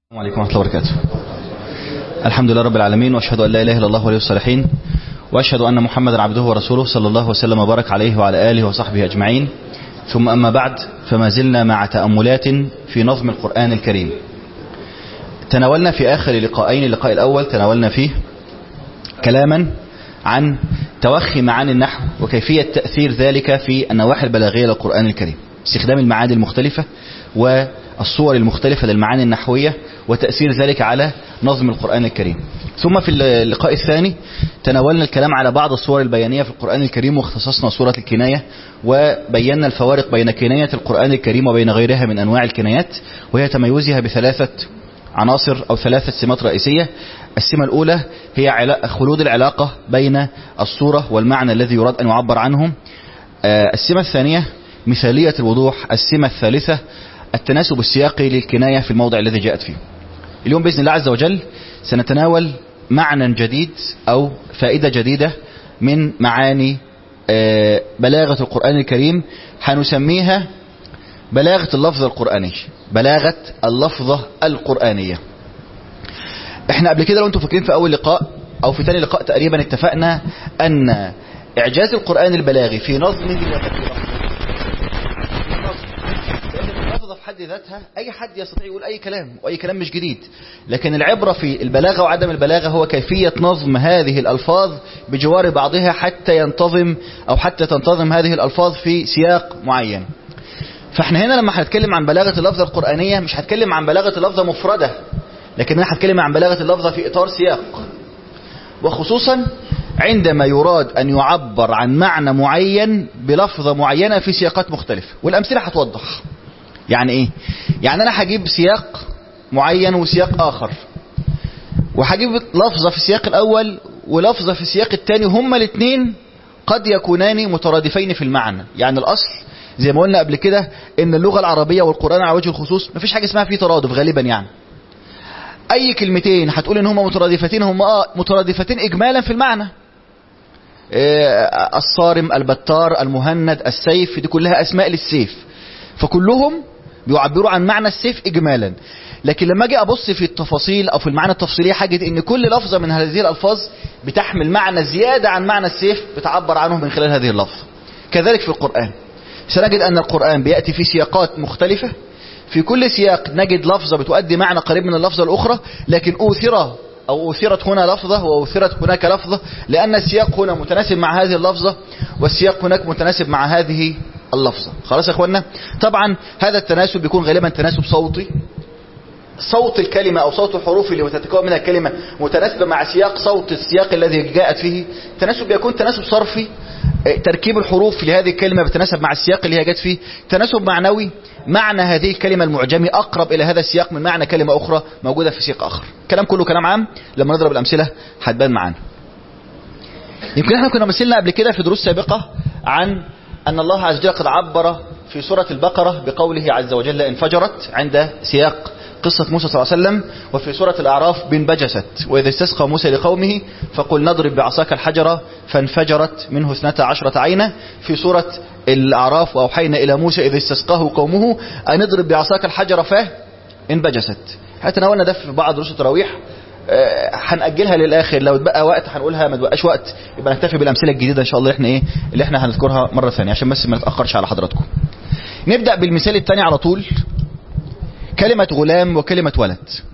السلام عليكم ورحمة الله وبركاته الحمد لله رب العالمين وأشهد أن لا إله إلا الله ولي الصالحين وأشهد أن محمدا عبده ورسوله صلى الله وسلم وبارك عليه وعلى آله وصحبه أجمعين ثم أما بعد فما زلنا مع تأملات في نظم القرآن الكريم تناولنا في آخر لقاءين اللقاء الأول تناولنا فيه كلاما عن توخي معاني النحو وكيفية تأثير ذلك في النواحي البلاغية للقرآن الكريم استخدام المعاني المختلفة والصور المختلفة للمعاني النحوية وتأثير ذلك على نظم القرآن الكريم ثم في اللقاء الثاني تناولنا الكلام على بعض الصور البيانية في القرآن الكريم واختصصنا صورة الكناية وبينا الفوارق بين كناية القرآن الكريم وبين غيرها من أنواع الكنايات وهي تميزها بثلاثة عناصر أو ثلاثة سمات رئيسية السمة الأولى هي خلود العلاقة بين الصورة والمعنى الذي يراد أن يعبر عنه السمة الثانية مثالية الوضوح السمة الثالثة التناسب السياقي للكناية في الموضع الذي جاءت فيه اليوم بإذن الله عز وجل سنتناول معنى جديد أو فائدة جديدة من معاني بلاغة القرآن الكريم هنسميها بلاغة اللفظ القرآني بلاغة اللفظة القرآنية احنا قبل كده لو انتم فاكرين في اول لقاء او في ثاني لقاء تقريبا اتفقنا ان اعجاز القرآن البلاغي في نظمه وتكليفه اللفظة في حد ذاتها اي حد يستطيع يقول اي كلام واي كلام مش جديد لكن العبرة في البلاغة وعدم البلاغة هو كيفية نظم هذه الالفاظ بجوار بعضها حتى ينتظم او حتى تنتظم هذه الالفاظ في سياق معين فاحنا هنا لما هنتكلم عن بلاغة اللفظة القرآنية مش هتكلم عن بلاغة اللفظة مفردة لكن انا هتكلم عن بلاغة اللفظة في اطار سياق وخصوصا عندما يراد ان يعبر عن معنى معين بلفظة معينة في سياقات مختلفة والامثلة هتوضح يعني ايه يعني انا هجيب سياق معين وسياق اخر وهجيب لفظة في السياق الاول ولفظة في السياق الثاني هما الاثنين قد يكونان مترادفين في المعنى يعني الاصل زي ما قلنا قبل كده ان اللغة العربية والقرآن على وجه الخصوص مفيش حاجة اسمها فيه ترادف غالبا يعني اي كلمتين هتقول ان هما مترادفتين هما اه مترادفتين اجمالا في المعنى إيه الصارم البتار المهند السيف دي كلها اسماء للسيف فكلهم بيعبروا عن معنى السيف اجمالا لكن لما اجي ابص في التفاصيل او في المعنى التفصيلي حاجة ان كل لفظة من هذه الالفاظ بتحمل معنى زيادة عن معنى السيف بتعبر عنه من خلال هذه اللفظة كذلك في القرآن سنجد أن القرآن بيأتي في سياقات مختلفة في كل سياق نجد لفظة بتؤدي معنى قريب من اللفظة الأخرى لكن أوثر أو أوثرت هنا لفظة وأوثرت هناك لفظة لأن السياق هنا متناسب مع هذه اللفظة والسياق هناك متناسب مع هذه اللفظة خلاص يا أخوانا طبعا هذا التناسب بيكون غالبا تناسب صوتي صوت الكلمة أو صوت الحروف اللي تتكون منها الكلمة متناسبة مع سياق صوت السياق الذي جاءت فيه تناسب يكون تناسب صرفي تركيب الحروف لهذه الكلمة بتناسب مع السياق اللي هي جت فيه تناسب معنوي معنى هذه الكلمة المعجمي أقرب إلى هذا السياق من معنى كلمة أخرى موجودة في سياق آخر كلام كله كلام عام لما نضرب الأمثلة هتبان معانا يمكن احنا كنا مثلنا قبل كده في دروس سابقة عن أن الله عز وجل قد عبر في سورة البقرة بقوله عز وجل انفجرت عند سياق قصة موسى صلى الله عليه وسلم وفي سورة الأعراف بانبجست وإذا استسقى موسى لقومه فقل نضرب بعصاك الحجرة فانفجرت منه اثنتا عشرة عينة في سورة الأعراف وأوحينا إلى موسى إذا استسقاه قومه أن اضرب بعصاك الحجرة فانبجست هتناولنا ده في بعض دروس التراويح هنأجلها للآخر لو اتبقى وقت هنقولها ما تبقاش وقت يبقى نكتفي بالأمثلة الجديدة إن شاء الله احنا إيه اللي احنا هنذكرها مرة ثانية عشان بس ما نتأخرش على حضراتكم نبدأ بالمثال الثاني على طول كلمة غلام وكلمة ولد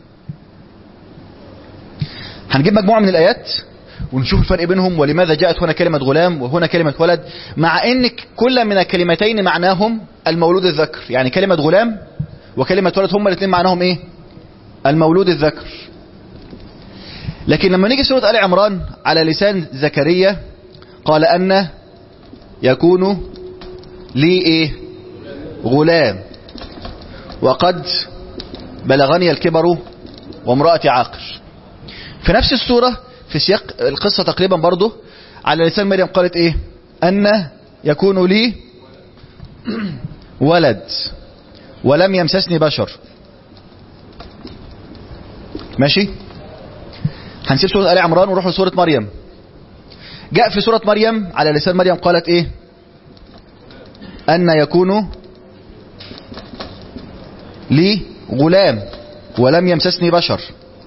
هنجيب مجموعة من الآيات ونشوف الفرق بينهم ولماذا جاءت هنا كلمة غلام وهنا كلمة ولد مع ان كل من الكلمتين معناهم المولود الذكر يعني كلمة غلام وكلمة ولد هما الاثنين معناهم ايه المولود الذكر لكن لما نيجي سورة آل عمران على لسان زكريا قال أن يكون لي ايه غلام وقد بلغني الكبر وامرأتي عاقر في نفس السورة في سياق القصة تقريبا برضه على لسان مريم قالت ايه ان يكون لي ولد ولم يمسسني بشر ماشي هنسيب سورة آل عمران ونروح لسورة مريم جاء في سورة مريم على لسان مريم قالت ايه ان يكون لي غلام ولم يمسسني بشر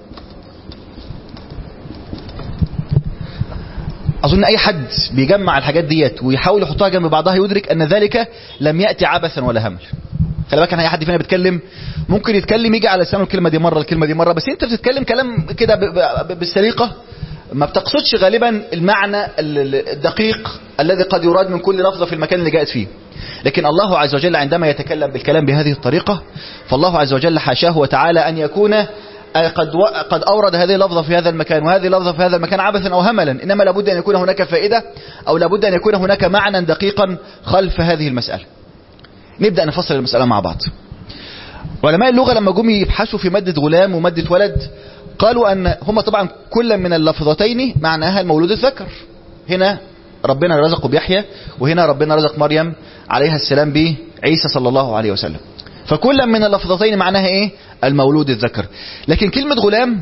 اظن اي حد بيجمع الحاجات ديت ويحاول يحطها جنب بعضها يدرك ان ذلك لم ياتي عبثا ولا همل خلي بالك ان اي حد فينا بيتكلم ممكن يتكلم يجي على لسانه الكلمه دي مره الكلمه دي مره بس انت بتتكلم كلام كده ب- ب- بالسليقه ما بتقصدش غالبا المعنى ال- ال- الدقيق الذي قد يراد من كل لفظه في المكان اللي جاءت فيه لكن الله عز وجل عندما يتكلم بالكلام بهذه الطريقه فالله عز وجل حاشاه وتعالى ان يكون قد و... قد اورد هذه اللفظه في هذا المكان وهذه اللفظه في هذا المكان عبثا او هملا انما لابد ان يكون هناك فائده او لابد ان يكون هناك معنى دقيقا خلف هذه المساله نبدا نفصل المساله مع بعض علماء اللغه لما جم يبحثوا في ماده غلام وماده ولد قالوا ان هما طبعا كل من اللفظتين معناها المولود الذكر هنا ربنا رزقه بيحيى وهنا ربنا رزق مريم عليها السلام بعيسى صلى الله عليه وسلم فكل من اللفظتين معناها ايه المولود الذكر لكن كلمة غلام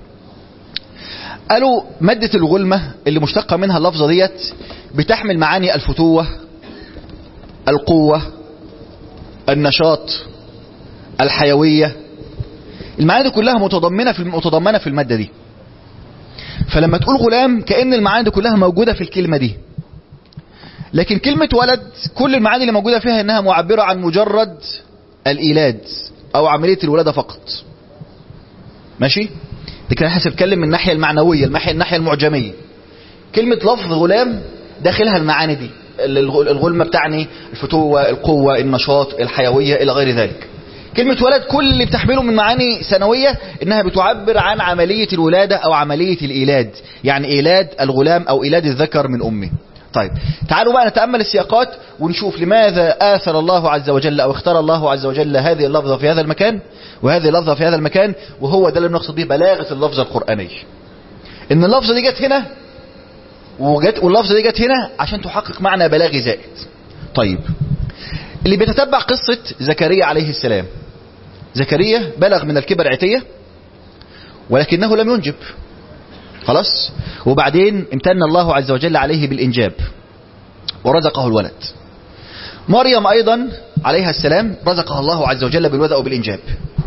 قالوا مادة الغلمة اللي مشتقة منها اللفظة ديت بتحمل معاني الفتوة القوة النشاط الحيوية المعاني دي كلها متضمنة في متضمنة في المادة دي فلما تقول غلام كأن المعاني دي كلها موجودة في الكلمة دي لكن كلمة ولد كل المعاني اللي موجودة فيها انها معبرة عن مجرد الإيلاد أو عملية الولادة فقط ماشي لكن احنا بنتكلم من الناحية المعنوية الناحية الناحية المعجمية كلمة لفظ غلام داخلها المعاني دي الغ- الغلمة بتعني الفتوة القوة النشاط الحيوية إلى غير ذلك كلمة ولد كل اللي بتحمله من معاني سنوية انها بتعبر عن عملية الولادة او عملية الايلاد يعني ايلاد الغلام او ايلاد الذكر من امه طيب تعالوا بقى نتأمل السياقات ونشوف لماذا آثر الله عز وجل أو اختار الله عز وجل هذه اللفظة في هذا المكان وهذه اللفظة في هذا المكان وهو ده اللي بنقصد به بلاغة اللفظة القرآنية إن اللفظة دي جت هنا وجت واللفظة دي جت هنا عشان تحقق معنى بلاغي زائد طيب اللي بيتتبع قصة زكريا عليه السلام زكريا بلغ من الكبر عتية ولكنه لم ينجب خلاص وبعدين امتن الله عز وجل عليه بالإنجاب ورزقه الولد مريم أيضا عليها السلام رزقها الله عز وجل بالولد أو بالإنجاب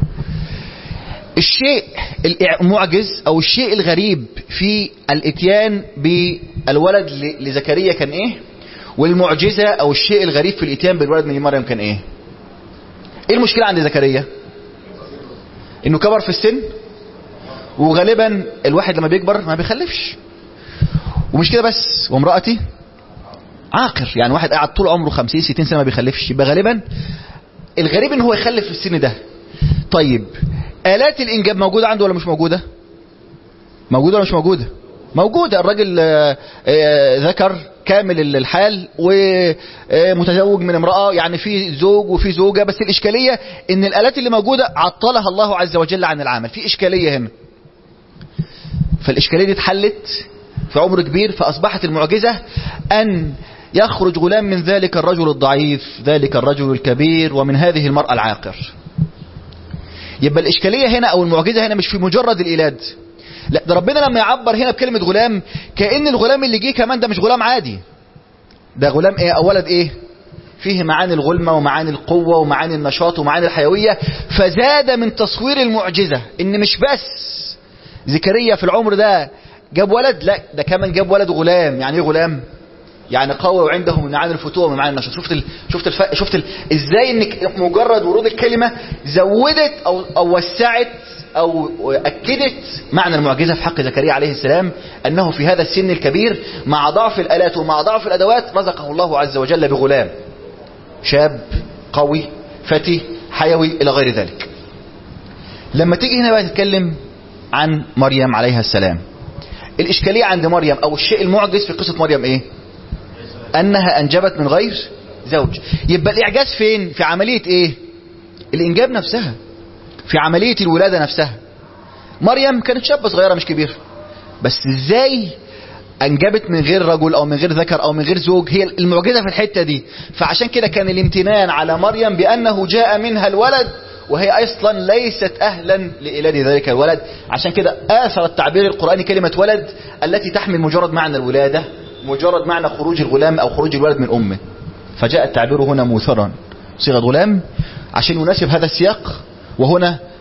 الشيء المعجز أو الشيء الغريب في الاتيان بالولد ل- لزكريا كان إيه والمعجزة أو الشيء الغريب في الاتيان بالولد من مريم كان إيه إيه المشكلة عند زكريا إنه كبر في السن وغالبا الواحد لما بيكبر ما بيخلفش ومش كده بس وامرأتي عاقر يعني واحد قاعد طول عمره 50 60 سنه ما بيخلفش يبقى غالبا الغريب ان هو يخلف في السن ده طيب آلات الإنجاب موجودة عنده ولا مش موجودة موجودة ولا مش موجودة موجودة الراجل آه، آه، ذكر كامل الحال ومتزوج من امرأة يعني في زوج وفي زوجة بس الإشكالية ان الآلات اللي موجودة عطلها الله عز وجل عن العمل في إشكالية هنا فالإشكالية دي اتحلت في عمر كبير فأصبحت المعجزة أن يخرج غلام من ذلك الرجل الضعيف ذلك الرجل الكبير ومن هذه المرأة العاقر يبقى الإشكالية هنا أو المعجزة هنا مش في مجرد الإيلاد لا ده ربنا لما يعبر هنا بكلمة غلام كأن الغلام اللي جه كمان ده مش غلام عادي ده غلام ايه أو ولد ايه فيه معاني الغلمة ومعاني القوة ومعاني النشاط ومعاني الحيوية فزاد من تصوير المعجزة ان مش بس زكريا في العمر ده جاب ولد لا ده كمان جاب ولد غلام يعني ايه غلام يعني قوي وعنده من معاني الفتوة ومن معاني النشاط شفت ال... شفت الف... شفت ال... ازاي انك مجرد ورود الكلمة زودت او او وسعت او اكدت معنى المعجزة في حق زكريا عليه السلام انه في هذا السن الكبير مع ضعف الالات ومع ضعف الادوات رزقه الله عز وجل بغلام شاب قوي فتي حيوي الى غير ذلك لما تيجي هنا بقى تتكلم عن مريم عليها السلام الاشكالية عند مريم او الشيء المعجز في قصة مريم ايه انها انجبت من غير زوج يبقى الاعجاز فين في عملية ايه الانجاب نفسها في عملية الولادة نفسها مريم كانت شابة صغيرة مش كبيرة بس ازاي انجبت من غير رجل او من غير ذكر او من غير زوج هي المعجزة في الحتة دي فعشان كده كان الامتنان على مريم بانه جاء منها الولد وهي اصلا ليست اهلا لإيلاد ذلك الولد عشان كده اثر التعبير القرآني كلمة ولد التي تحمل مجرد معنى الولادة مجرد معنى خروج الغلام او خروج الولد من امه فجاء التعبير هنا موثرا صيغة غلام عشان يناسب هذا السياق وهنا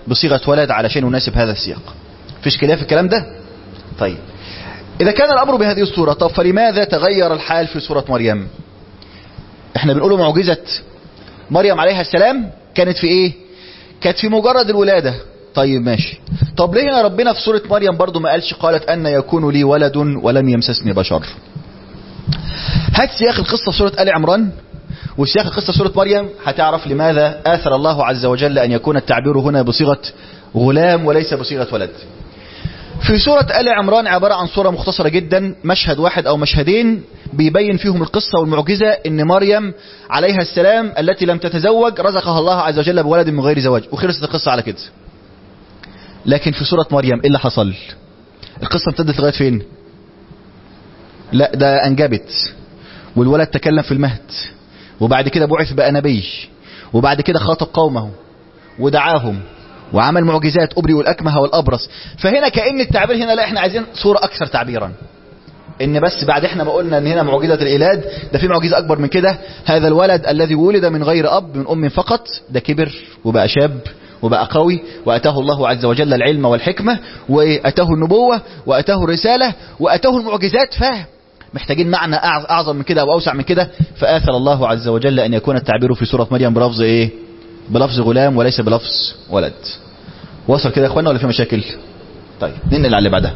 بصيغة ولد علشان يناسب هذا السياق فيش خلاف في الكلام ده طيب إذا كان الأمر بهذه الصورة طب فلماذا تغير الحال في سورة مريم احنا بنقوله معجزة مريم عليها السلام كانت في ايه كانت في مجرد الولادة طيب ماشي طب ليه هنا ربنا في سورة مريم برضو ما قالش قالت أن يكون لي ولد ولم يمسسني بشر هات سياق القصة في سورة آل عمران وسياق القصة في سورة مريم هتعرف لماذا آثر الله عز وجل أن يكون التعبير هنا بصيغة غلام وليس بصيغة ولد في سورة آل عمران عبارة عن صورة مختصرة جدا مشهد واحد أو مشهدين بيبين فيهم القصة والمعجزة إن مريم عليها السلام التي لم تتزوج رزقها الله عز وجل بولد من غير زواج وخلصت القصة على كده لكن في سورة مريم إيه اللي حصل القصة امتدت لغاية فين لا ده أنجبت والولد تكلم في المهد وبعد كده بعث بقى نبي وبعد كده خاطب قومه ودعاهم وعمل معجزات أبرئ الأكمه والأبرص فهنا كأن التعبير هنا لا احنا عايزين صورة أكثر تعبيرا ان بس بعد احنا ما قلنا ان هنا معجزة الإيلاد ده في معجزة أكبر من كده هذا الولد الذي ولد من غير أب من أم فقط ده كبر وبقى شاب وبقى قوي وأتاه الله عز وجل العلم والحكمة وأتاه النبوة وأتاه الرسالة وأتاه المعجزات فاهم محتاجين معنى أعظم من كده أو أوسع من كده فآثر الله عز وجل أن يكون التعبير في سورة مريم بلفظ إيه بلفظ غلام وليس بلفظ ولد وصل كده يا اخوانا ولا في مشاكل طيب ننقل على اللي بعدها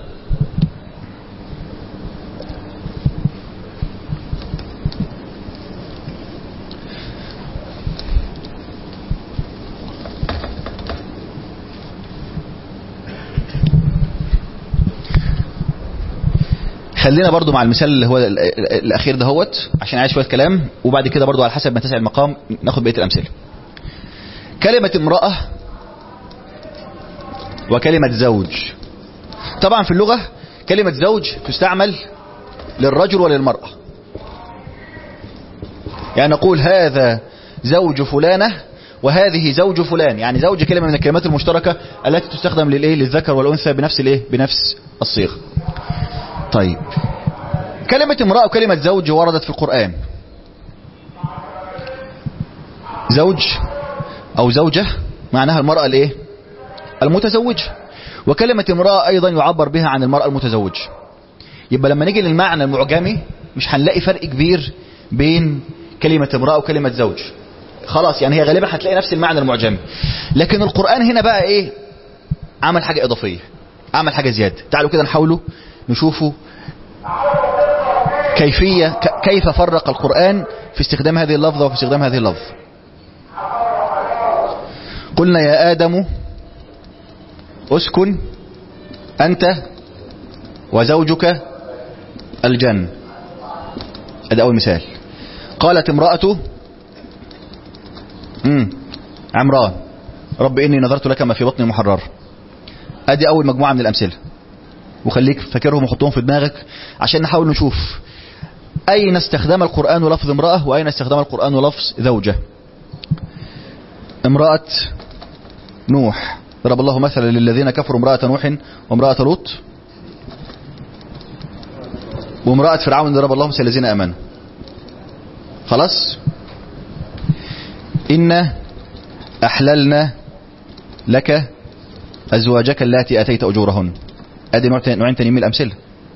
خلينا برضو مع المثال اللي هو الاخير دهوت عشان عايز شويه كلام وبعد كده برضو على حسب ما تسع المقام ناخد بقيه الامثله كلمه امراه وكلمة زوج طبعا في اللغة كلمة زوج تستعمل للرجل وللمرأة يعني نقول هذا زوج فلانة وهذه زوج فلان يعني زوج كلمة من الكلمات المشتركة التي تستخدم للايه للذكر والأنثى بنفس الايه بنفس الصيغة طيب كلمة امرأة وكلمة زوج وردت في القرآن زوج أو زوجة معناها المرأة الايه المتزوجة وكلمة امرأة أيضا يعبر بها عن المرأة المتزوجة يبقى لما نيجي للمعنى المعجمي مش هنلاقي فرق كبير بين كلمة امرأة وكلمة زوج خلاص يعني هي غالبا هتلاقي نفس المعنى المعجمي لكن القرآن هنا بقى ايه عمل حاجة إضافية عمل حاجة زيادة تعالوا كده نحاولوا نشوفوا كيفية كيف فرق القرآن في استخدام هذه اللفظة وفي استخدام هذه اللفظة قلنا يا آدم اسكن أنت وزوجك الجنة هذا أول مثال قالت امرأة مم. عمران رب إني نظرت لك ما في بطني محرر أدي أول مجموعة من الأمثلة وخليك فاكرهم وحطهم في دماغك عشان نحاول نشوف أين استخدم القرآن لفظ امرأة وأين استخدم القرآن لفظ زوجة امرأة نوح ضرب الله مثلا للذين كفروا امرأة نوح وامرأة لوط وامرأة فرعون ضرب الله مثل الذين امنوا خلاص إن أحللنا لك أزواجك اللاتي أتيت أجورهن أدي نوعين تانيين من الأمثلة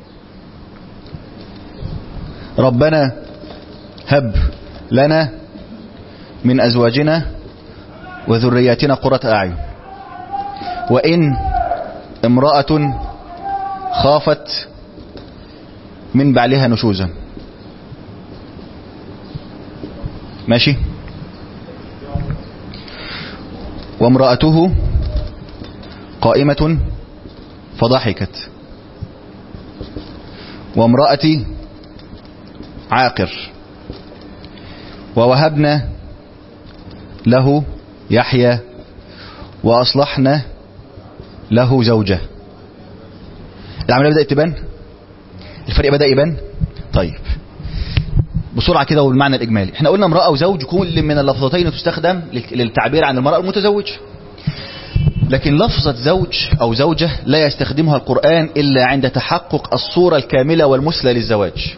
ربنا هب لنا من أزواجنا وذرياتنا قرة أعين وإن امرأة خافت من بعلها نشوزا ماشي وامرأته قائمة فضحكت وامرأتي عاقر ووهبنا له يحيى وأصلحنا له زوجة العملية بدأت تبان الفرق بدأ يبان طيب بسرعة كده والمعنى الإجمالي احنا قلنا امرأة وزوج كل من اللفظتين تستخدم للتعبير عن المرأة المتزوجة لكن لفظة زوج أو زوجة لا يستخدمها القرآن إلا عند تحقق الصورة الكاملة والمثلى للزواج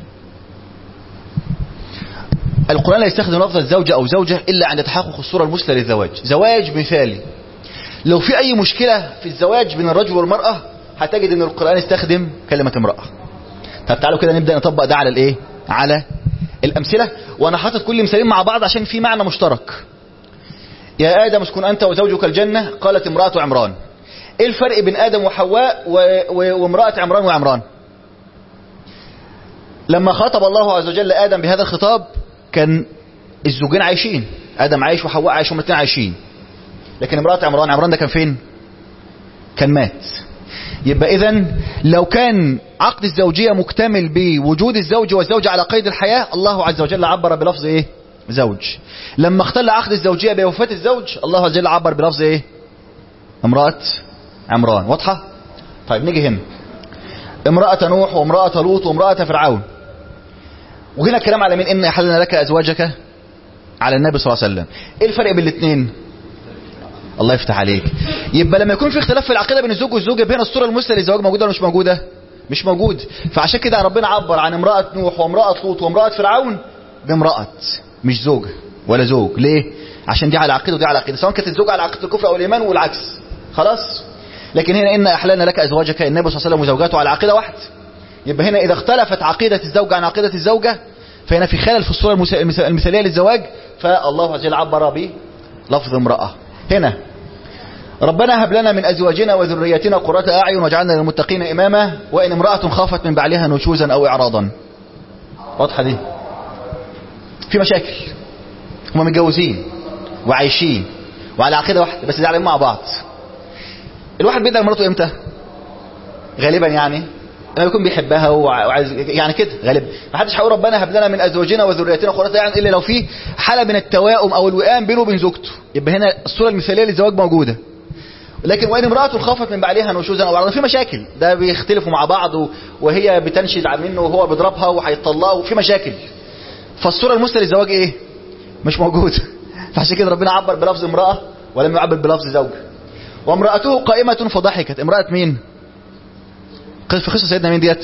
القرآن لا يستخدم لفظة زوجة أو زوجة إلا عند تحقق الصورة المثلى للزواج زواج مثالي لو في اي مشكلة في الزواج بين الرجل والمرأة هتجد ان القرآن استخدم كلمة امرأة طب تعالوا كده نبدأ نطبق ده على الايه على الامثلة وانا حاطط كل مثالين مع بعض عشان في معنى مشترك يا ادم اسكن انت وزوجك الجنة قالت امرأة عمران ايه الفرق بين ادم وحواء و... و... وامرأة عمران وعمران لما خاطب الله عز وجل ادم بهذا الخطاب كان الزوجين عايشين ادم عايش وحواء عايش هما الاثنين عايشين لكن امرأة عمران عمران ده كان فين كان مات يبقى اذا لو كان عقد الزوجية مكتمل بوجود الزوج والزوجة على قيد الحياة الله عز وجل عبر بلفظ ايه زوج لما اختل عقد الزوجية بوفاة الزوج الله عز وجل عبر بلفظ ايه امرأة عمران واضحة طيب نيجي هنا امرأة نوح وامرأة لوط وامرأة فرعون وهنا الكلام على مين ان احلنا لك ازواجك على النبي صلى الله عليه وسلم ايه الفرق بين الاثنين الله يفتح عليك يبقى لما يكون في اختلاف في العقيده بين الزوج والزوجه بين الصوره المثلى للزواج موجوده ولا مش موجوده مش موجود فعشان كده ربنا عبر عن امراه نوح وامراه لوط وامراه فرعون بامراه مش زوجه ولا زوج ليه عشان دي على عقيده ودي على عقيده سواء كانت الزوجه على عقيده الكفر او الايمان والعكس خلاص لكن هنا ان احللنا لك ازواجك النبي صلى الله عليه وسلم وزوجاته على عقيده واحده يبقى هنا اذا اختلفت عقيده الزوج عن عقيده الزوجه فهنا في خلل في الصوره المثاليه للزواج فالله عز وجل عبر بلفظ امراه هنا ربنا هب لنا من ازواجنا وذريتنا قرة اعين واجعلنا للمتقين اماما وان امرأة خافت من بعلها نشوزا او اعراضا واضحة دي في مشاكل هم متجوزين وعايشين وعلى عقيدة واحدة بس زعلانين مع بعض الواحد بيدعي مراته امتى غالبا يعني لما يكون بيحبها وعايز يعني كده غالبا ما حدش هيقول ربنا هب لنا من ازواجنا وذريتنا قرة اعين الا لو في حالة من التواؤم او الوئام بينه وبين زوجته يبقى هنا الصورة المثالية للزواج موجودة لكن وان امرأة خافت من بعلها نشوزا او عرضا في مشاكل ده بيختلفوا مع بعض وهي بتنشز منه وهو بيضربها وهيطلقها وفي مشاكل فالصورة المثلى للزواج ايه مش موجود فعشان كده ربنا عبر بلفظ امرأة ولم يعبر بلفظ زوج وامرأته قائمة فضحكت امرأة مين في قصة سيدنا مين ديت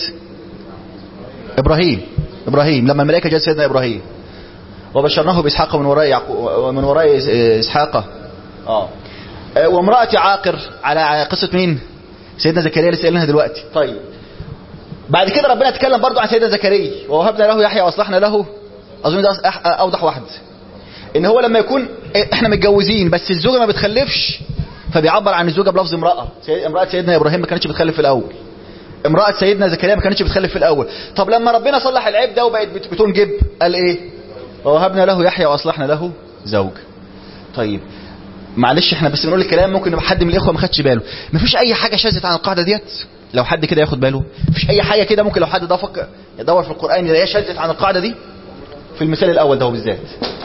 ابراهيم ابراهيم لما الملائكة جاءت سيدنا ابراهيم وبشرناه باسحاق من وراء يعقوب ومن وراء اسحاق اه وامرأة عاقر على قصة مين سيدنا زكريا لسه قايلينها دلوقتي طيب بعد كده ربنا اتكلم برضو عن سيدنا زكريا ووهبنا له يحيى واصلحنا له اظن ده اوضح واحد ان هو لما يكون احنا متجوزين بس الزوجه ما بتخلفش فبيعبر عن الزوجه بلفظ امراه امراه سيدنا ابراهيم ما كانتش بتخلف في الاول امراه سيدنا زكريا ما كانتش بتخلف في الاول طب لما ربنا صلح العيب ده وبقت بتنجب قال ايه ووهبنا له يحيى واصلحنا له زوج طيب معلش احنا بس بنقول الكلام ممكن يبقى حد من الاخوه ما خدش باله مفيش اي حاجه شاذت عن القاعده ديت لو حد كده ياخد باله مفيش اي حاجه كده ممكن لو حد ضافك يدور في القران يلاقيها شاذت عن القاعده دي في المثال الاول ده بالذات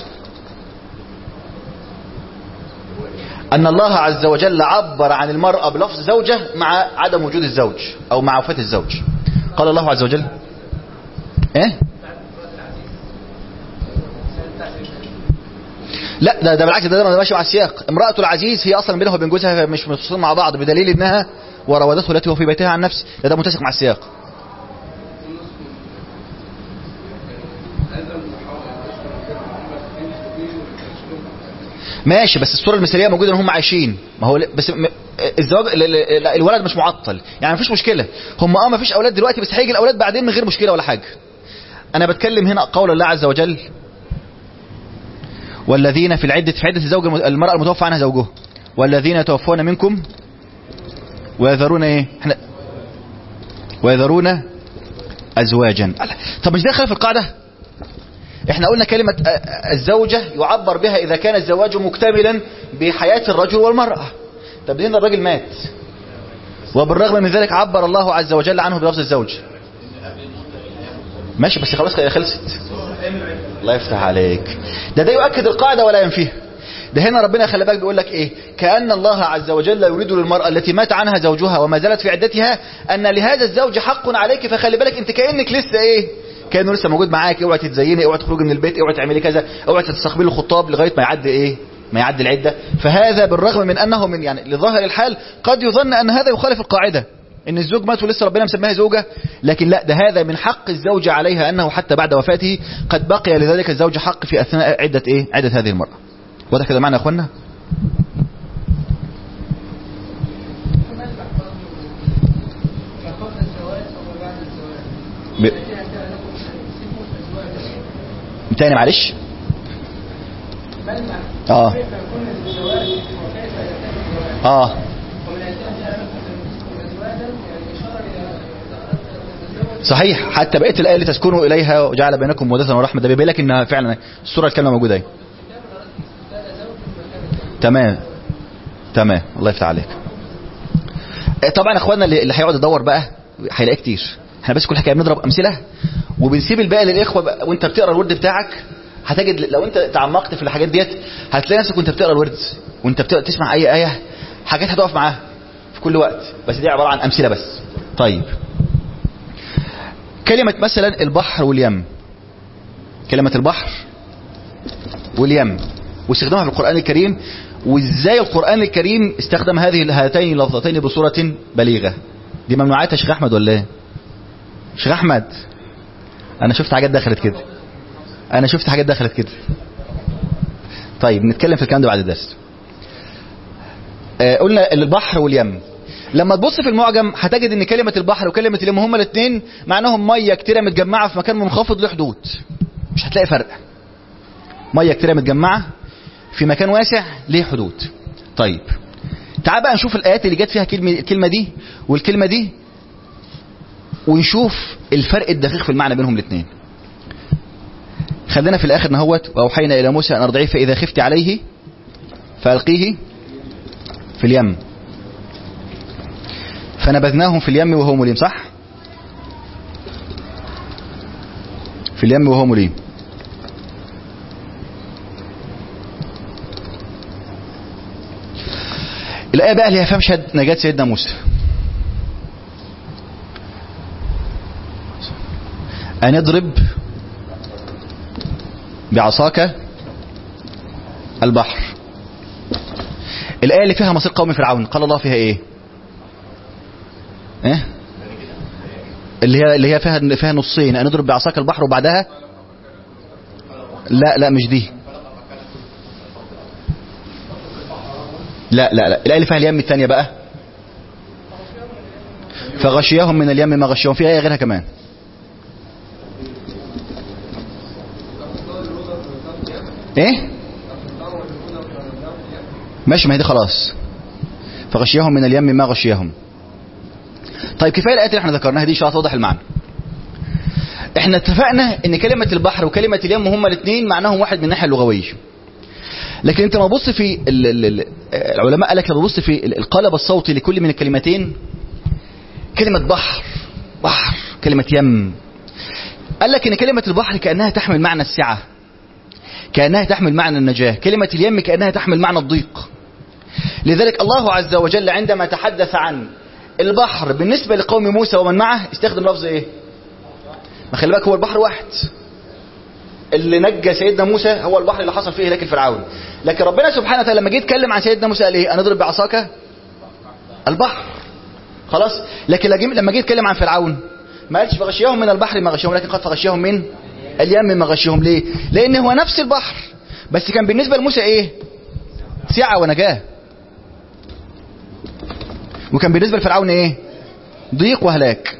ان الله عز وجل عبر عن المراه بلفظ زوجه مع عدم وجود الزوج او مع وفاه الزوج قال الله عز وجل ايه لا ده ده بالعكس ده ده ماشي مع السياق امرأة العزيز هي اصلا بينها وبين جوزها مش متصلين مع بعض بدليل انها وراودته التي هو في بيتها عن نفسه ده ده متسق مع السياق ماشي بس الصورة المثالية موجودة ان هم عايشين ما هو بس م- الزواج ال- ال- ال- الولد مش معطل يعني مفيش مشكلة هم اه مفيش اولاد دلوقتي بس هيجي الاولاد بعدين من غير مشكلة ولا حاجة انا بتكلم هنا قول الله عز وجل والذين في العدة في عدة الزوج الم- المرأة المتوفى عنها زوجها والذين يتوفون منكم ويذرون ايه احنا ويذرون ازواجا طب مش ده خلاف القاعدة احنا قلنا كلمة آه، آه، الزوجة يعبر بها اذا كان الزواج مكتملا بحياة الرجل والمرأة طب هنا الراجل مات وبالرغم من ذلك عبر الله عز وجل عنه بلفظ الزوج ماشي بس خلاص كده خلصت الله يفتح عليك ده ده يؤكد القاعدة ولا ينفيها ده هنا ربنا خلي بالك بيقول لك ايه كأن الله عز وجل يريد للمرأة التي مات عنها زوجها وما زالت في عدتها ان لهذا الزوج حق عليك فخلي بالك انت كأنك لسه ايه كأنه لسه موجود معاك اوعي تتزيني اوعي تخرجي من البيت اوعي تعملي كذا اوعي تستقبلي الخطاب لغاية ما يعدي ايه ما يعدي العدة فهذا بالرغم من انه من يعني لظاهر الحال قد يظن ان هذا يخالف القاعدة ان الزوج مات ولسه ربنا مسميها زوجة لكن لا ده هذا من حق الزوجة عليها انه حتى بعد وفاته قد بقي لذلك الزوج حق في اثناء عدة ايه عدة هذه المرأة واضح كده معنا يا اخوانا ب... تاني معلش اه اه صحيح حتى بقيه الايه اللي تسكنوا اليها وجعل بينكم موده ورحمه ده بيبين لك انها فعلا السوره الكلمه موجوده اهي تمام تمام الله يفتح عليك طبعا اخواننا اللي اللي هيقعد يدور بقى هيلاقي كتير احنا بس كل حكايه بنضرب امثله وبنسيب الباقي للاخوه بقى وانت بتقرا الورد بتاعك هتجد لو انت تعمقت في الحاجات ديت هتلاقي نفسك وانت بتقرا الورد وانت بتقرا تسمع اي ايه حاجات هتقف معاها في كل وقت بس دي عباره عن امثله بس طيب كلمه مثلا البحر واليم كلمه البحر واليم واستخدامها في القران الكريم وازاي القران الكريم استخدم هذه هاتين اللفظتين بصوره بليغه دي ممنوعات يا شيخ احمد ولا ايه شيخ احمد انا شفت حاجات دخلت كده انا شفت حاجات دخلت كده طيب نتكلم في الكلام ده بعد الدرس آه قلنا البحر واليم لما تبص في المعجم هتجد ان كلمة البحر وكلمة اليم هما الاثنين معناهم مية كتيرة متجمعة في مكان منخفض له حدود مش هتلاقي فرق مية كتيرة متجمعة في مكان واسع ليه حدود طيب تعال بقى نشوف الايات اللي جت فيها كلمة الكلمة دي والكلمة دي ونشوف الفرق الدقيق في المعنى بينهم الاثنين خلينا في الاخر نهوت واوحينا الى موسى ان ارضعيه فاذا خفت عليه فالقيه في اليم فنبذناهم في اليم وهو مليم صح في اليم وهو مليم الآية بقى اللي هي فيها مشهد نجاة سيدنا موسى أن اضرب بعصاك البحر الآية اللي فيها مصير قوم فرعون قال الله فيها إيه؟ إيه؟ اللي هي اللي هي فيها فيها نصين أن اضرب بعصاك البحر وبعدها لا لا مش دي لا لا لا الآية اللي فيها اليم الثانية بقى فغشيهم من اليم ما غشيهم في آية غيرها كمان ايه ماشي ما هي دي خلاص فغشيهم من اليم ما غشيهم طيب كفايه الايات اللي احنا ذكرناها دي ان شاء الله توضح المعنى احنا اتفقنا ان كلمه البحر وكلمه اليم هما الاثنين معناهم واحد من الناحيه اللغويه لكن انت ما تبص في ال ال ال العلماء قال لك لما تبص في القالب الصوتي لكل من الكلمتين كلمه بحر بحر كلمه يم قال لك ان كلمه البحر كانها تحمل معنى السعه كأنها تحمل معنى النجاة كلمة اليم كأنها تحمل معنى الضيق لذلك الله عز وجل عندما تحدث عن البحر بالنسبة لقوم موسى ومن معه استخدم لفظ ايه ما خلي بالك هو البحر واحد اللي نجى سيدنا موسى هو البحر اللي حصل فيه هلاك الفرعون لكن ربنا سبحانه وتعالى لما جه يتكلم عن سيدنا موسى قال ايه انا اضرب بعصاك البحر خلاص لكن لما جه يتكلم عن فرعون ما قالش فغشيهم من البحر ما غشيهم لكن قد فغشيهم من اليم ما غشيهم ليه لان هو نفس البحر بس كان بالنسبه لموسى ايه سعه ونجاه وكان بالنسبه لفرعون ايه ضيق وهلاك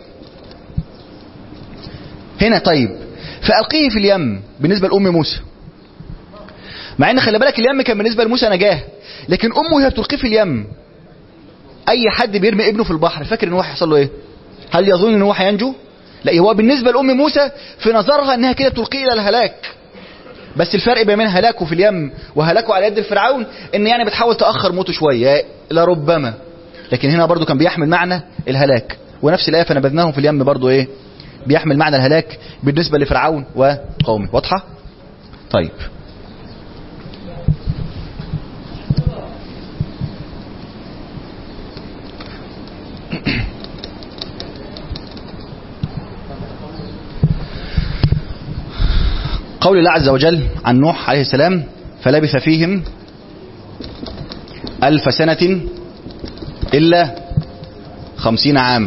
هنا طيب فالقيه في اليم بالنسبه لام موسى مع ان خلي بالك اليم كان بالنسبه لموسى نجاه لكن امه وهي بتلقيه في اليم اي حد بيرمي ابنه في البحر فاكر ان هو هيحصل له ايه هل يظن ان هو هينجو لا هو بالنسبة لأم موسى في نظرها أنها كده تلقيه إلى الهلاك بس الفرق بين هلاكه في اليم وهلاكه على يد الفرعون ان يعني بتحاول تأخر موته شوية لربما لكن هنا برضو كان بيحمل معنى الهلاك ونفس الآية فنبذناهم في اليم برضو ايه بيحمل معنى الهلاك بالنسبة لفرعون وقومه واضحة طيب قول الله عز وجل عن نوح عليه السلام فلبث فيهم ألف سنة إلا خمسين عاما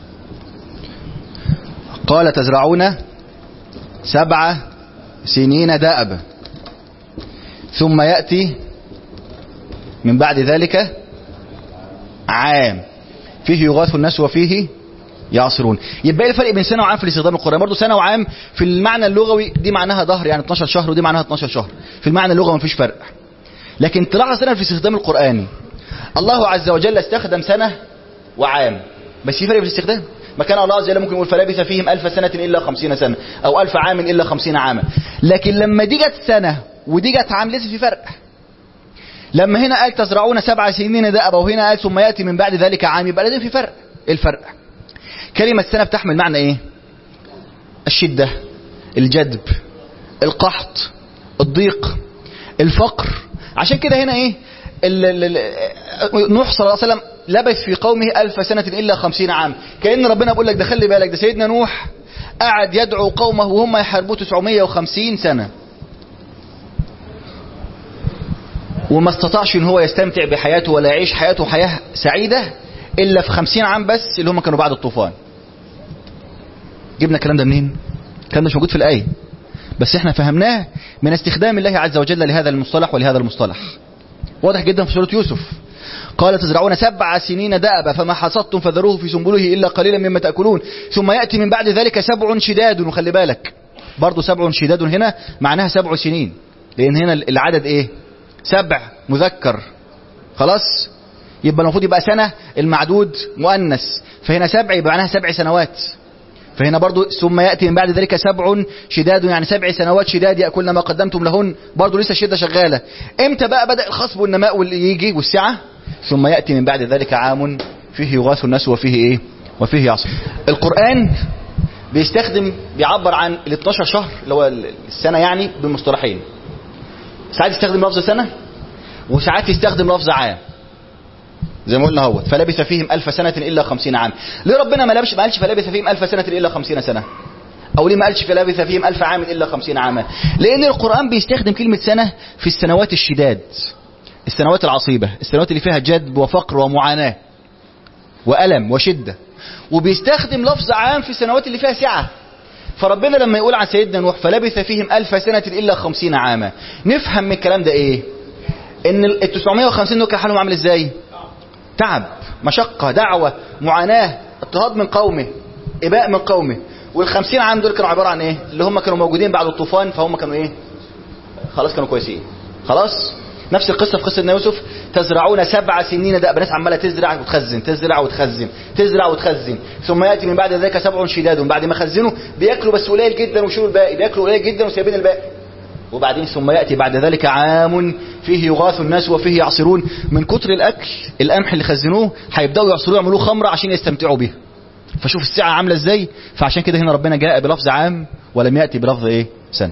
قال تزرعون سبع سنين دأب ثم يأتي من بعد ذلك عام فيه يغاث الناس وفيه يعصرون يبقى ايه الفرق بين سنه وعام في الاستخدام القراني برضه سنه وعام في المعنى اللغوي دي معناها ظهر يعني 12 شهر ودي معناها 12 شهر في المعنى اللغوي مفيش فرق لكن تلاحظ هنا في الاستخدام القراني الله عز وجل استخدم سنه وعام بس في فرق في الاستخدام ما كان الله عز وجل ممكن يقول فلبث فيهم ألف سنة إلا خمسين سنة أو ألف عام إلا خمسين عاما لكن لما دي جت سنة ودي جت عام لسه في فرق لما هنا قال تزرعون سبع سنين دأبا وهنا قال ثم يأتي من بعد ذلك عام يبقى لازم في فرق إيه الفرق كلمة سنة بتحمل معنى إيه الشدة الجدب القحط الضيق الفقر عشان كده هنا ايه ال- ال- ال- نوح صلى الله عليه وسلم لبث في قومه ألف سنة إلا خمسين عام كأن ربنا بيقول لك ده خلي بالك ده سيدنا نوح قعد يدعو قومه وهم يحاربوه 950 سنة وما استطاعش ان هو يستمتع بحياته ولا يعيش حياته حياة سعيدة الا في خمسين عام بس اللي هم كانوا بعد الطوفان جبنا الكلام ده منين الكلام ده مش موجود في الآية بس احنا فهمناه من استخدام الله عز وجل لهذا المصطلح ولهذا المصطلح واضح جدا في سورة يوسف قال تزرعون سبع سنين دأبا فما حصدتم فذروه في سنبله إلا قليلا مما تأكلون ثم يأتي من بعد ذلك سبع شداد وخلي بالك برضو سبع شداد هنا معناها سبع سنين لأن هنا العدد إيه سبع مذكر خلاص يبقى المفروض يبقى سنة المعدود مؤنث فهنا سبع يبقى معناها سبع سنوات فهنا برضو ثم يأتي من بعد ذلك سبع شداد يعني سبع سنوات شداد يأكلن ما قدمتم لهن برضو لسه الشدة شغالة امتى بقى بدأ الخصب والنماء واللي يجي والسعة ثم يأتي من بعد ذلك عام فيه يغاث الناس وفيه ايه وفيه يعصر القرآن بيستخدم بيعبر عن ال 12 شهر اللي هو السنة يعني بمصطلحين ساعات يستخدم لفظ سنة وساعات يستخدم لفظ عام زي ما قلنا اهوت فلبث فيهم ألف سنة إلا خمسين عام ليه ربنا ما لبش ما قالش فلبث فيهم ألف سنة إلا خمسين سنة أو ليه ما قالش فلبث فيهم ألف عام إلا خمسين عاما لأن القرآن بيستخدم كلمة سنة في السنوات الشداد السنوات العصيبة السنوات اللي فيها جدب وفقر ومعاناة وألم وشدة وبيستخدم لفظ عام في السنوات اللي فيها سعة فربنا لما يقول عن سيدنا نوح فلبث فيهم ألف سنة إلا خمسين عاما نفهم من الكلام ده إيه إن ال 950 دول كان حالهم عامل إزاي تعب مشقة دعوة معاناة اضطهاد من قومه إباء من قومه والخمسين عام دول كانوا عبارة عن إيه اللي هم كانوا موجودين بعد الطوفان فهم كانوا إيه خلاص كانوا كويسين خلاص نفس القصة في قصة يوسف تزرعون سبع سنين دأب ناس عمالة تزرع وتخزن تزرع وتخزن تزرع وتخزن ثم يأتي من بعد ذلك سبع شداد بعد ما خزنوا بياكلوا بس قليل جدا ويشيلوا الباقي بياكلوا قليل جدا وسايبين الباقي وبعدين ثم يأتي بعد ذلك عام فيه يغاث الناس وفيه يعصرون من كتر الأكل القمح اللي خزنوه هيبدأوا يعصروه يعملوه خمرة عشان يستمتعوا بيها فشوف الساعة عاملة ازاي فعشان كده هنا ربنا جاء بلفظ عام ولم يأتي بلفظ ايه سنة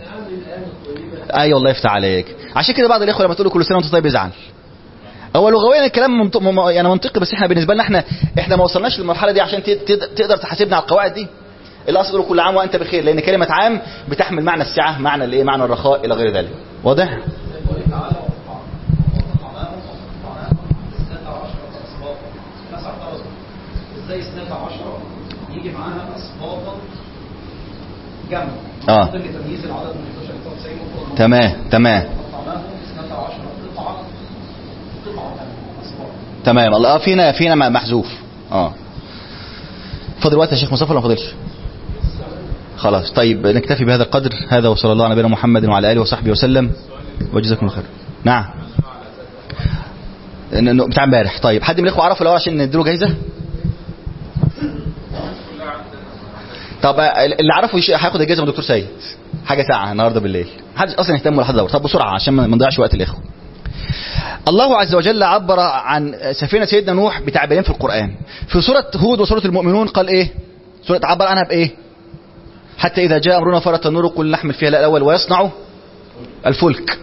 ايوه الله يفتح عليك عشان كده بعض الاخوه لما تقول له كل سنه وانت طيب يزعل هو لغويا الكلام منط... مم... يعني منطقي بس احنا بالنسبه لنا احنا احنا ما وصلناش للمرحله دي عشان ت... ت... تقدر تحاسبنا على القواعد دي الاصل تقول كل عام وانت بخير لان كلمه عام بتحمل معنى السعه معنى الايه معنى الرخاء الى غير ذلك واضح ازاي سنة عشرة يجي معاها اسباطا جمع اه ضمن تمييز العدد من 11 ل 99 وفوق تمام تمام قطعناهم سنة عشرة قطعة قطعة اسباط تمام الله اه فينا فينا م- محذوف اه فاضل وقت يا شيخ مصطفى ولا ما فاضلش خلاص طيب نكتفي بهذا القدر هذا وصلى الله على نبينا محمد وعلى اله وصحبه وسلم وجزاكم الله خير نعم ن- ن- بتاع امبارح طيب حد من الاخوه عرفه الاول عشان نديله جايزه طب اللي عرفه يش- هياخد الجايزه من دكتور سيد حاجه ساعه النهارده بالليل محدش اصلا يهتم ولا حد يدور طب بسرعه عشان ما ما نضيعش وقت الاخوه الله عز وجل عبر عن سفينة سيدنا نوح بتعبيرين في القرآن في سورة هود وسورة المؤمنون قال ايه سورة عبر عنها بايه حتى إذا جاء أمرنا فرط النور قل نحمل فيها الأول ويصنع الفلك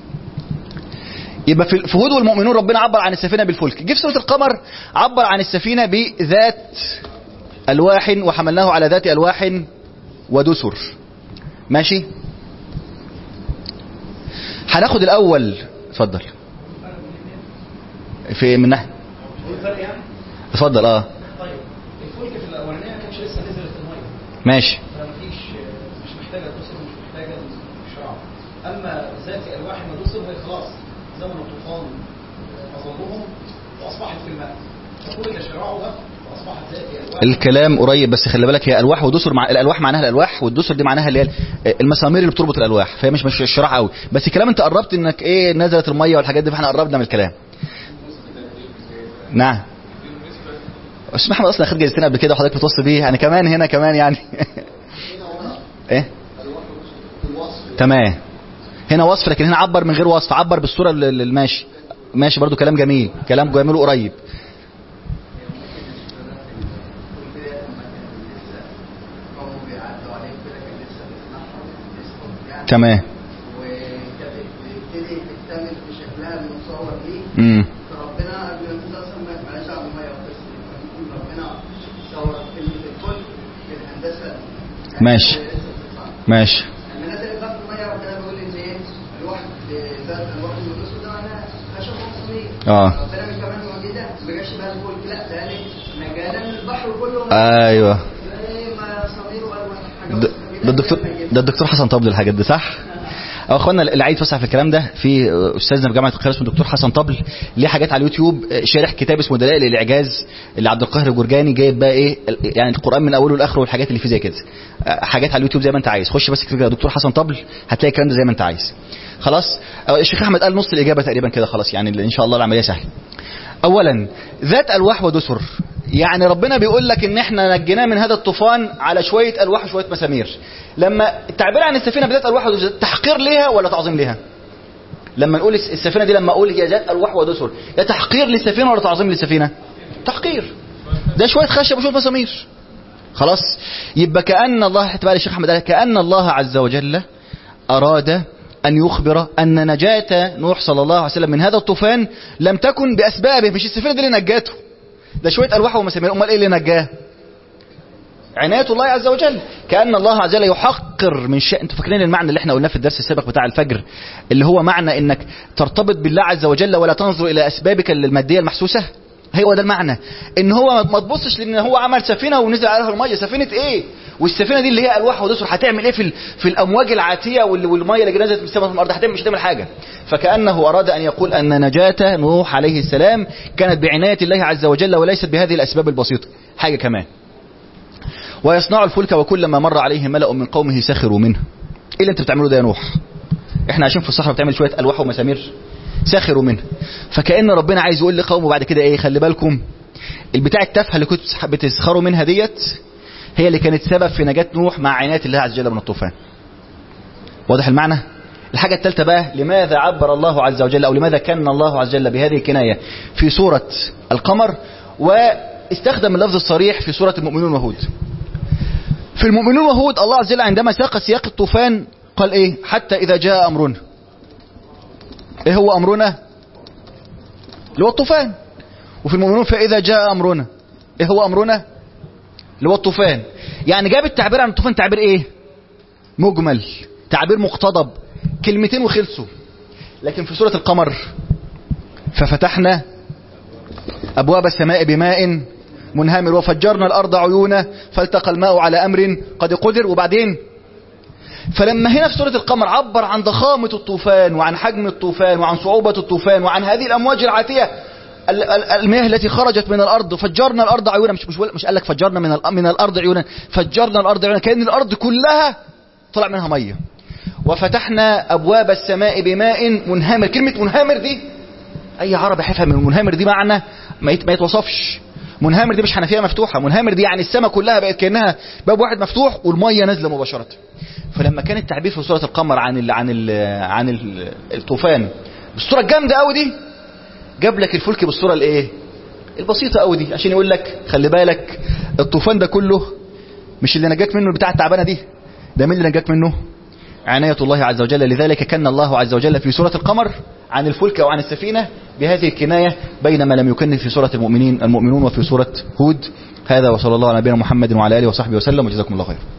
يبقى في في هود والمؤمنون ربنا عبر عن السفينة بالفلك جه في سورة القمر عبر عن السفينة بذات ألواح وحملناه على ذات ألواح ودسر ماشي هناخد الأول اتفضل في من ناحية هو الفرق يعني اتفضل اه طيب الفلك في الاولانيه ما كانش لسه نزلت الميه ماشي فما فيش مش محتاجه تدوسر ومش محتاجه الشراع اما ذات الواح ما دوسر هي خلاص زمن الطوفان اظلهم واصبحت في الماء فكل اللي شرعوا ده واصبحت ذاتي الواح الكلام قريب بس خلي بالك هي الواح ودسر مع الالواح معناها الالواح والدسر دي معناها اللي هي المسامير اللي بتربط الالواح فهي مش مش الشراح قوي بس الكلام انت قربت انك ايه نزلت الميه والحاجات دي فاحنا قربنا من الكلام نعم استاذ محمد اصلا خد جايزتين قبل كده وحضرتك بتوصي بيه يعني كمان هنا كمان يعني ايه تمام هنا وصف لكن هنا عبر من غير وصف عبر بالصوره ال- ال- ماشي ماشي برضو كلام جميل كلام جميل وقريب تمام وتبتدي تكتمل بشكلها المصور ليه امم فربنا قبل ما تنزل اصلا ما مالهاش دعوه بالميه والقصه دي ربنا صور كلمه الكل بالهندسه ماشي. ماشي لما نزل بقى في الميه ربنا بيقول ان ايه الواحد ذات الواحد من الرسل ده معناها خشب مصري اه ربنا من كمان معجزه ما جاش بقى الفلك لا ده قال ايه نجانا من البحر كله ايوه ايه ما صغير والوان حاجه ده ده الدكتور ده الدكتور حسن طبل الحاجات دي صح؟ او اخوانا اللي عايز يتوسع في الكلام ده في استاذنا في جامعه القاهره اسمه الدكتور حسن طبل ليه حاجات على اليوتيوب شارح كتاب اسمه دلائل الاعجاز اللي عبد القاهر الجرجاني جايب بقى ايه يعني القران من اوله لاخره والحاجات اللي فيه زي كده حاجات على اليوتيوب زي ما انت عايز خش بس اكتب كده دكتور حسن طبل هتلاقي الكلام ده زي ما انت عايز خلاص الشيخ احمد قال نص الاجابه تقريبا كده خلاص يعني ان شاء الله العمليه سهله اولا ذات الواح ودسر يعني ربنا بيقول لك ان احنا نجيناه من هذا الطوفان على شويه الواح وشويه مسامير لما التعبير عن السفينه بذات الواح ودسر تحقير ليها ولا تعظيم ليها لما نقول السفينه دي لما اقول هي ذات الواح ودسر ده تحقير للسفينه ولا تعظيم للسفينه تحقير ده شويه خشب وشويه مسامير خلاص يبقى كان الله تبارك الشيخ احمد قال كان الله عز وجل اراد أن يخبر أن نجاة نوح صلى الله عليه وسلم من هذا الطوفان لم تكن بأسبابه مش السفينة دي اللي نجاته ده شوية ألواح ومسامير أمال إيه اللي نجاه عناية الله عز وجل كأن الله عز وجل يحقر من شيء انتوا فاكرين المعنى اللي احنا قلناه في الدرس السابق بتاع الفجر اللي هو معنى انك ترتبط بالله عز وجل ولا تنظر الى اسبابك المادية المحسوسة هو ده المعنى ان هو ما تبصش لان هو عمل سفينه ونزل عليها الميه سفينه ايه والسفينه دي اللي هي الواح ودسر هتعمل ايه في ال- في الامواج العاتيه وال- والميه اللي نزلت من السماء في الارض هتعمل مش هتعمل حاجه فكانه اراد ان يقول ان نجاه نوح عليه السلام كانت بعنايه الله عز وجل وليست بهذه الاسباب البسيطه حاجه كمان ويصنع الفلك وكلما مر عليه ملأ من قومه سخروا منه ايه اللي انت بتعمله ده يا نوح احنا عايشين في الصحراء بتعمل شويه الواح ومسامير سخروا منه فكأن ربنا عايز يقول لقومه بعد كده ايه خلي بالكم البتاع التافهه اللي كنتوا بتسح- بتسخروا منها ديت هي اللي كانت سبب في نجاة نوح مع عناية الله عز وجل من الطوفان واضح المعنى الحاجة الثالثة بقى لماذا عبر الله عز وجل أو لماذا كان الله عز وجل بهذه الكناية في سورة القمر واستخدم اللفظ الصريح في سورة المؤمنون وهود في المؤمنون وهود الله عز وجل عندما ساق سياق الطوفان قال ايه حتى إذا جاء أمرنا ايه هو أمرنا اللي هو الطوفان وفي المؤمنون فإذا جاء أمرنا ايه هو أمرنا اللي هو الطوفان يعني جاب التعبير عن الطوفان تعبير ايه مجمل تعبير مقتضب كلمتين وخلصوا لكن في سورة القمر ففتحنا أبواب السماء بماء منهمر وفجرنا الأرض عيونا فالتقى الماء على أمر قد قدر وبعدين فلما هنا في سورة القمر عبر عن ضخامة الطوفان وعن حجم الطوفان وعن صعوبة الطوفان وعن هذه الأمواج العاتية ال- ال- المياه التي خرجت من الأرض فجرنا الأرض عيونا مش مش مش قال لك فجرنا من الأ- من الأرض عيونا فجرنا الأرض عيونا كأن الأرض كلها طلع منها مية وفتحنا أبواب السماء بماء منهمر كلمة منهمر دي أي عربي هيفهم من منهمر دي معنى ما يت- ما يتوصفش منهمر دي مش حنفية مفتوحة منهمر دي يعني السماء كلها بقت كأنها باب واحد مفتوح والمية نازلة مباشرة فلما كان التعبير في سورة القمر عن ال عن ال عن ال الطوفان بالصورة الجامدة قوي دي جاب لك الفلك بالصورة الايه البسيطة قوي دي عشان يقول لك خلي بالك الطوفان ده كله مش اللي نجاك منه بتاع التعبانة دي ده مين اللي نجاك منه عناية الله عز وجل لذلك كان الله عز وجل في سورة القمر عن الفلك أو عن السفينة بهذه الكناية بينما لم يكن في سورة المؤمنين المؤمنون وفي سورة هود هذا وصلى الله على نبينا محمد وعلى آله وصحبه وسلم وجزاكم الله خير